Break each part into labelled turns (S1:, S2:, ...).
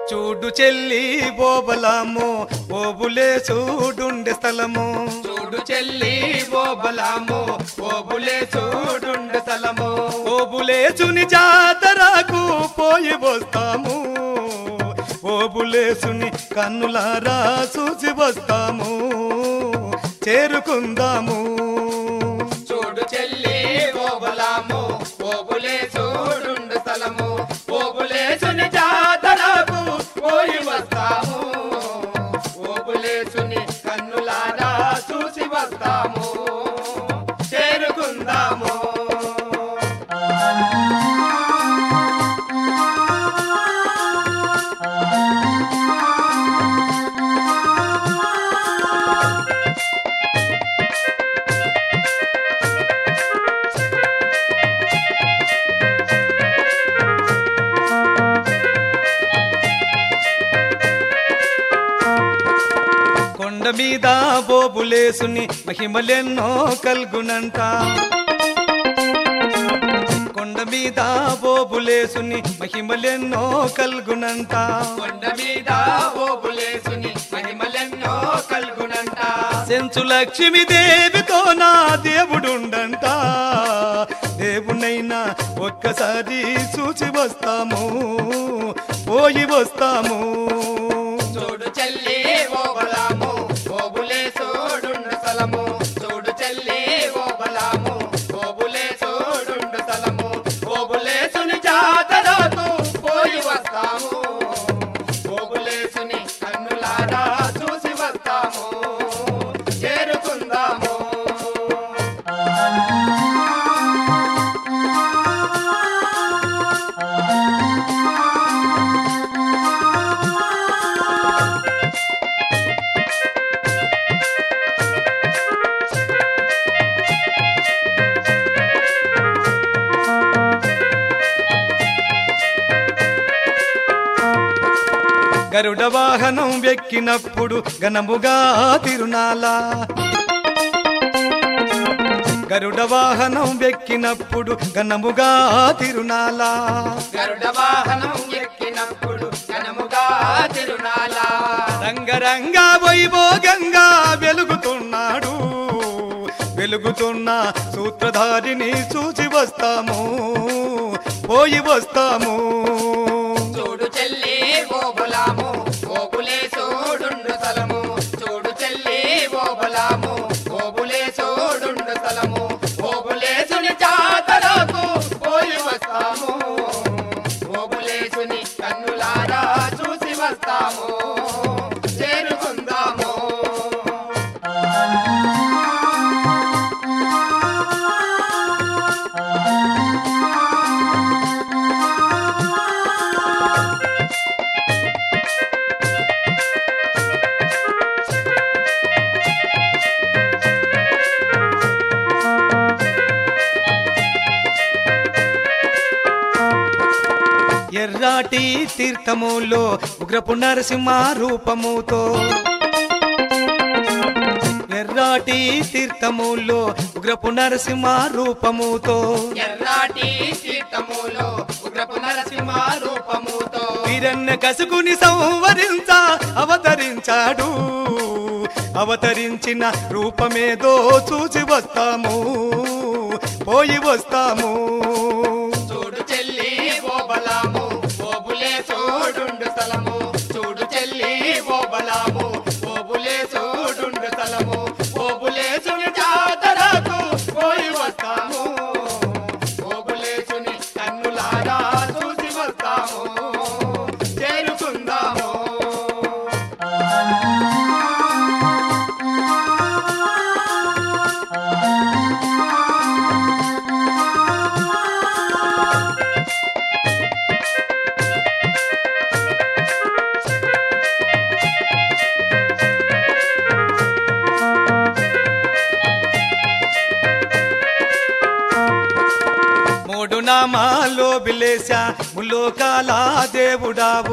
S1: చూడు చెల్లి బోబలాము ఓబులే చూడుండే స్థలము
S2: చూడు చెల్లి బోబలాము ఓబులే చూడుండు స్థలము
S1: ఓబులేసుని జాతరకు పోయి వస్తాము ఓబులేసుని కన్నులారా చూసి వస్తాము చేరుకుందాము
S2: చూడు చెల్లి బోబలాము ఓబులే చూడుండు స్థలము ఓబులేసుని జాతరకు పోయి వస్తాము ఓబులేసుని కన్నులారా చూసి వస్తాము చేరుకుందాము
S1: కొండ మీద బోబులేసుని మహిమలెన్నో కల్గునంట కొండ మీద బోబులేసుని మహిమలెన్నో కల్గునంట
S2: కొండ మీద ఓబులేసుని మహిమలెన్నో కల్గునంట
S1: సెంచు లక్ష్మి దేవితో నా దేవుడుండంట దేవునైనా ఒక్కసారి చూసి వస్తాము పోయి వస్తాము
S2: చూడు చెల్లి ఓబలాము ఓబులే చూడుండు స్థలము చూడు చెల్లి ఓబలాము ఓబులే చూడుండు స్థలము ఓబులేసుని జాతరకు పోయి వస్తాము ఓబులేసుని కన్నులారా చూసి వస్తాము చేరుకుందాము
S1: గరుడ వాహనం వెక్కినప్పుడు ఘనముగా తిరునాల గరుడ వాహనం వెక్కినప్పుడు ఘనముగా తిరునాల
S2: గరుడ వాహనం ఎక్కినప్పుడు ఘనముగా తిరునాల
S1: రంగరంగ వైభోగంగా వెలుగుతున్నాడు వెలుగుతున్న సూత్రధారిని చూసి వస్తాము పోయి వస్తాము
S2: చూడు చెల్లి ఓబులాము ఓబులే చూడుండు స్థలము చూడు చెల్లి ఓబులాము ఓబులే చూడుండు స్థలము ఓబులేసుని జాతరకు పోయి వస్తాము ఓబులేసుని కన్నులారా చూసి వస్తాము చేరుకుందాము
S1: ఎర్రాటి తీర్థములో ఉగ్రపు నరసింహ రూపముతో ఎర్రాటి తీర్థములో ఉగ్రపు నరసింహ రూపముతో
S2: ఎర్రాటి తీర్థములో ఉగ్రపు నరసింహ రూపముతో
S1: వీరన్న కసుకుని సంవరించ అవతరించాడు అవతరించిన రూపమేదో చూసి వస్తాము పోయి వస్తాము
S2: చూడు చెల్లి ఓబలాము ఓబులే చూడుండు స్థలము చూడు చెల్లి ఓబలాము ఓబులే చూడుండు స్థలము ఓబులేసుని జాతరకు పోయి వస్తాము ఓబులేసుని కన్నులారా చూసి వస్తాము చేరుకుందాము
S1: మూడు నామాలో బిలేశా ములోకాల దేవుడావు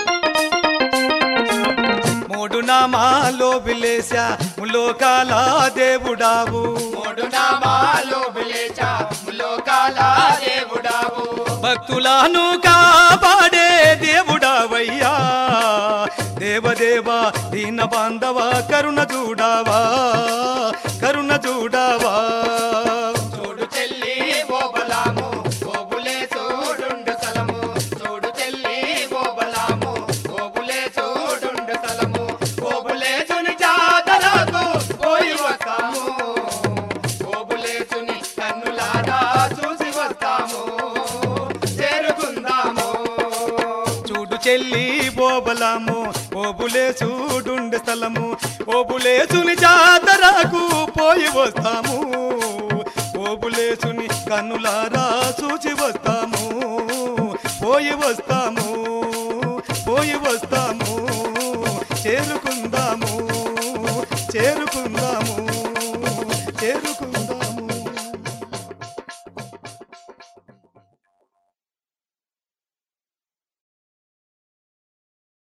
S1: మూడు నామాలో బిలేశా ములోకాల దేవుడావు
S2: మూడు నామాలు బిలేచా ములోకాల దేవుడావు
S1: భక్తులను కాపాడే దేవుడావయ్యా దేవదేవా దీన బాంధవ కరుణ చూడావా కరుణ చూడావా
S2: చూడు చెల్లి ఓబలాము ఓబులే చూడుండు స్థలము చూడు చెల్లి ఓబలాము ఓబులే చూడుండు స్థలము ఓబులేసుని జాతరకు పోయి వస్తాము ఓబులేసుని కన్నులారా చూసి వస్తాము చేరుకుందాము
S1: చూడు చెల్లి బోబలము ఓబులే చూడుండి స్థలము ఓబులేసుని జాతరకు పోయి వస్తాము ఓబులేసుని కన్నులారా చూచి వస్తాము పోయి వస్తాము పోయి వస్తాము చేరుకుందాము చేరుకు